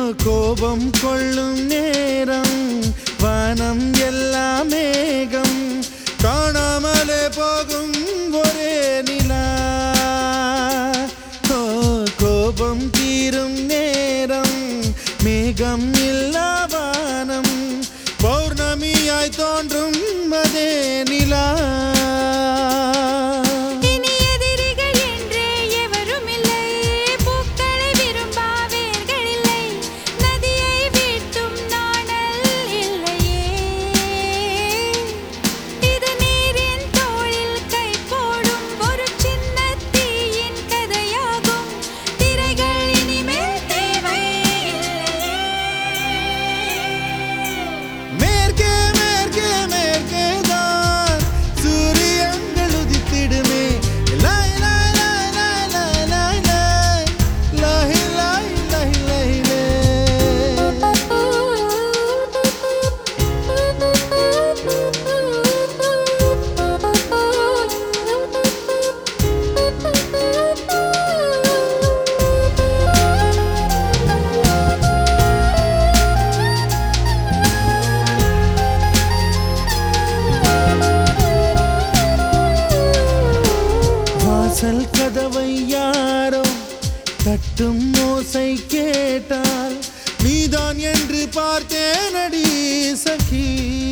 கோபம் கொள்ளும் நேரம் வானம் எல்லாம் மேகம் காணாமலே போகும் ஒரே நிலா ஓ, கோபம் தீரும் நேரம் மேகம் இல்லா வானம் பௌர்ணமியாய் தோன்றும் அதே நிலா இனி எதிரிகள் என்றே எவரும் இல்லை பூக்களை விரும்பா வேர்கள் இல்லை நதியை வீழ்த்தும் நாணல் இல்லையே இது நீரின் தோளில் கை போடும் ஒரு சின்ன தீயின் கதையாகும் திரைகள் இனிமேல் தேவை மேற்கே மேற்கே மேற்கே தான் சூரியங்கள் உதித்திடுமே லாய் லாய் லாய் லாய் லாய் லாய் லாய் லாஹி லாய் லாஹி லாஹி லே. வாசல் கதவை யாரோ தட்டும் ஓசை கேட்டால் நீதான் என்று பார்த்தேனடி சகி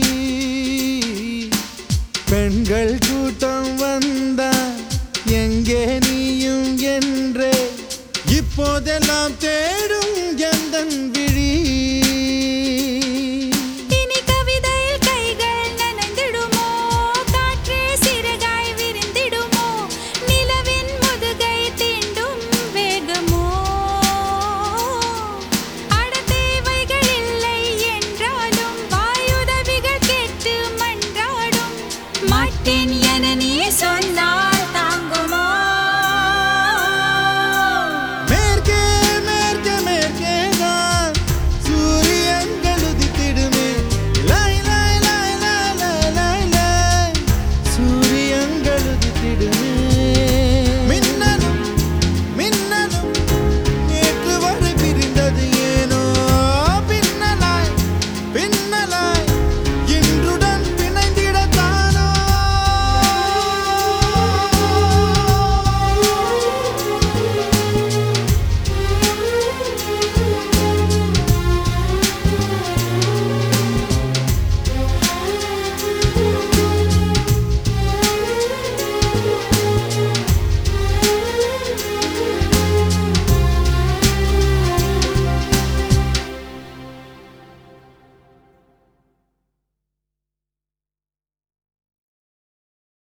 பெண்கள் கூட்டம் வந்தா எங்கே நீயும் என்றே இப்போதெல்லாம் தேடும் எந்தன்